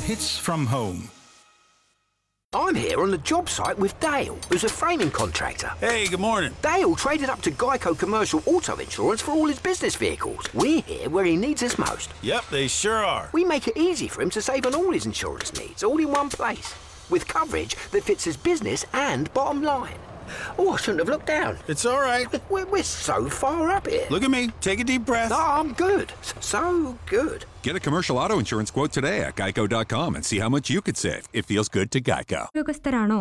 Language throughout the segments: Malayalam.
Hits from home. I'm here on the job site with Dale, who's a framing contractor. Hey, good morning. Dale traded up to Geico Commercial Auto Insurance for all his business vehicles. We're here where he needs us most. Yep, they sure are. We make it easy for him to save on all his insurance needs, all in one place, with coverage that fits his business and bottom line. Oh, I shouldn't have looked down. It's all right. We're, we're so far up here. Look at me. Take a deep breath. No, I'm good. So good. Get a commercial auto insurance quote today at geico.com and see how much you could save. It feels good to Geico. ഉദ്യോഗസ്ഥരാണോ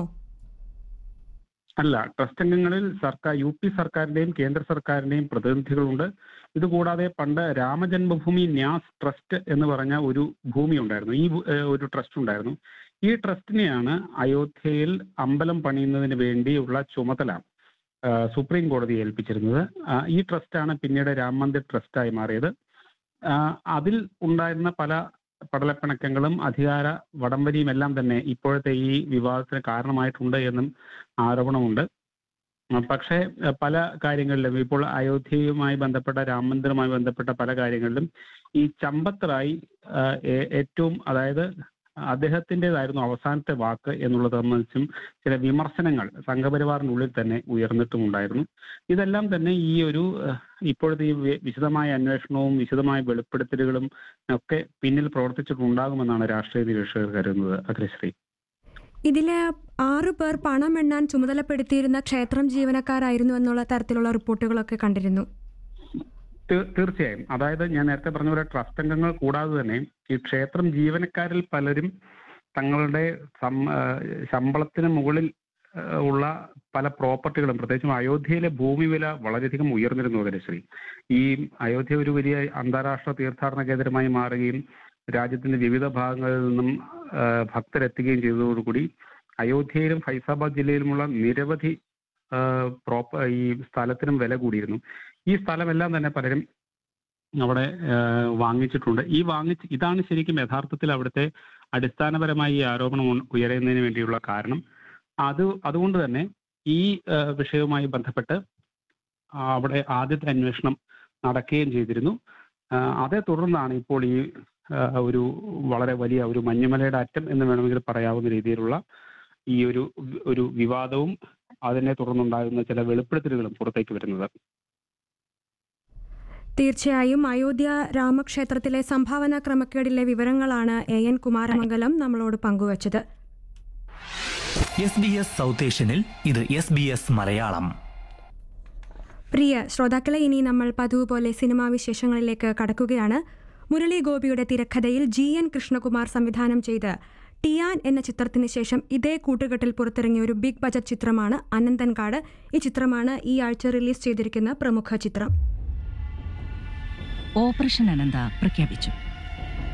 അല്ല ട്രസ്റ്റ് അംഗങ്ങളിൽ സർക്കാർ യു പി സർക്കാരിന്റെയും കേന്ദ്ര സർക്കാരിന്റെയും പ്രതിനിധികളുണ്ട് ഇതുകൂടാതെ പണ്ട് രാമജന്മഭൂമി ന്യാസ് ട്രസ്റ്റ് എന്ന് പറഞ്ഞ ഒരു ഭൂമി ഉണ്ടായിരുന്നു ഈ ഭൂ- ഏഹ് ഒരു ട്രസ്റ്റ് ഉണ്ടായിരുന്നു ഈ ട്രസ്റ്റിനെയാണ് അയോധ്യയിൽ അമ്പലം പണിയുന്നതിന് വേണ്ടിയുള്ള ചുമതല ആഹ് സുപ്രീം കോടതി ഏൽപ്പിച്ചിരുന്നത് ആഹ് ഈ ട്രസ്റ്റാണ് പിന്നീട് രാം മന്ദിർ ട്രസ്റ്റായി മാറിയത് ആഹ് അതിൽ ഉണ്ടായിരുന്ന പല പടലപ്പിണക്കങ്ങളും അധികാര വടംവലിയും എല്ലാം തന്നെ ഇപ്പോഴത്തെ ഈ വിവാദത്തിന് കാരണമായിട്ടുണ്ട് എന്നും ആരോപണമുണ്ട് ആ, പക്ഷേ ആ, പല കാര്യങ്ങളിലും ഇപ്പോൾ അയോധ്യയുമായി ബന്ധപ്പെട്ട രാം മന്ദിറുമായി ബന്ധപ്പെട്ട പല കാര്യങ്ങളിലും ഈ ചമ്പത്തറായി ആ, ഏ- ഏറ്റവും അതായത് അദ്ദേഹത്തിൻ്റെതായിരുന്നു അവസാനത്തെ വാക്ക് എന്നുള്ളത് സംബന്ധിച്ചും ചില വിമർശനങ്ങൾ സംഘപരിവാറിനുള്ളിൽ തന്നെ ഉയർന്നിട്ടുമുണ്ടായിരുന്നു ഇതെല്ലാം തന്നെ ഈ ഒരു ആ, ഇപ്പോഴത്തെ ഈ വി- വിശദമായ അന്വേഷണവും വിശദമായ വെളിപ്പെടുത്തലുകളും ഒക്കെ പിന്നിൽ പ്രവർത്തിച്ചിട്ടുണ്ടാകുമെന്നാണ് രാഷ്ട്രീയ നിരീക്ഷകർ കരുതുന്നത് അഗ്രശ്രീ ഇതിലെ ആറു പേർ പണം എണ്ണാൻ ചുമതലപ്പെടുത്തിയിരുന്ന ക്ഷേത്രം ജീവനക്കാരായിരുന്നു എന്നുള്ള തരത്തിലുള്ള റിപ്പോർട്ടുകളൊക്കെ കണ്ടിരുന്നു തീ- തീർച്ചയായും അതായത് ഞാൻ നേരത്തെ പറഞ്ഞ പോലെ ട്രസ്റ്റ് അംഗങ്ങൾ കൂടാതെ തന്നെ ഈ ക്ഷേത്രം ജീവനക്കാരിൽ പലരും തങ്ങളുടെ സം- ആ, ശമ്പളത്തിന് മുകളിൽ ആ, ഉള്ള പല പ്രോപ്പർട്ടികളും പ്രത്യേകിച്ചും അയോധ്യയിലെ ഭൂമി വില വളരെയധികം ഉയർന്നിരുന്നു ശ്രീ ഈ അയോധ്യ ഒരു വലിയ അന്താരാഷ്ട്ര തീർത്ഥാടന കേന്ദ്രമായി മാറുകയും രാജ്യത്തിന്റെ വിവിധ ഭാഗങ്ങളിൽ നിന്നും ആ, ഭക്തരെത്തുകയും ചെയ്തതോടുകൂടി അയോധ്യയിലും ഫൈസാബാദ് ജില്ലയിലുമുള്ള നിരവധി ആ, പ്രോപ്പ ഈ സ്ഥലത്തിനും വില കൂടിയിരുന്നു ഈ സ്ഥലമെല്ലാം തന്നെ പലരും അവിടെ ആ, വാങ്ങിച്ചിട്ടുണ്ട് ഈ വാങ്ങിച്ച് ഇതാണ് ശരിക്കും യഥാർത്ഥത്തിൽ അവിടുത്തെ അടിസ്ഥാനപരമായി ഈ ആരോപണം ഉ- ഉയരുന്നതിന് വേണ്ടിയുള്ള കാരണം അത് അതുകൊണ്ട് തന്നെ ഈ ആ, വിഷയവുമായി ബന്ധപ്പെട്ട് ആ, അവിടെ ആദ്യത്തെ അന്വേഷണം നടക്കുകയും ചെയ്തിരുന്നു ആ, അതേ തുടർന്നാണ് ഇപ്പോൾ ഈ ആ, ഒരു വളരെ വലിയ ഒരു മഞ്ഞുമലയുടെ അറ്റം എന്ന് വേണമെങ്കിൽ പറയാവുന്ന രീതിയിലുള്ള ഈ ഒരു ഒരു വിവാദവും അതിനെ തുടർന്നുണ്ടാകുന്ന ചില വെളിപ്പെടുത്തലുകളും പുറത്തേക്ക് വരുന്നത് തീർച്ചയായും അയോധ്യ രാമക്ഷേത്രത്തിലെ സംഭാവന ക്രമക്കേടിലെ വിവരങ്ങളാണ് എ എൻ കുമാരമംഗലം നമ്മളോട് പങ്കുവച്ചത് എസ് ബി എസ് സൗത്ത് ഏഷ്യനിൽ ഇത് എസ് ബി എസ് മലയാളം പ്രിയ ശ്രോതാക്കളെ ഇനി നമ്മൾ പതിവ് പോലെ സിനിമാ വിശേഷങ്ങളിലേക്ക് കടക്കുകയാണ് മുരളി ഗോപിയുടെ തിരക്കഥയിൽ ജി എൻ കൃഷ്ണകുമാർ സംവിധാനം ചെയ്ത് ടിയാൻ എന്ന ചിത്രത്തിന് ശേഷം ഇതേ കൂട്ടുകെട്ടിൽ പുറത്തിറങ്ങിയ ഒരു ബിഗ് ബജറ്റ് ചിത്രമാണ് അനന്തൻകാട് ഈ ചിത്രമാണ് ഈ ആഴ്ച റിലീസ് ചെയ്തിരിക്കുന്ന പ്രമുഖ ചിത്രം ഓപ്പറേഷൻ അനന്ത പ്രഖ്യാപിച്ചു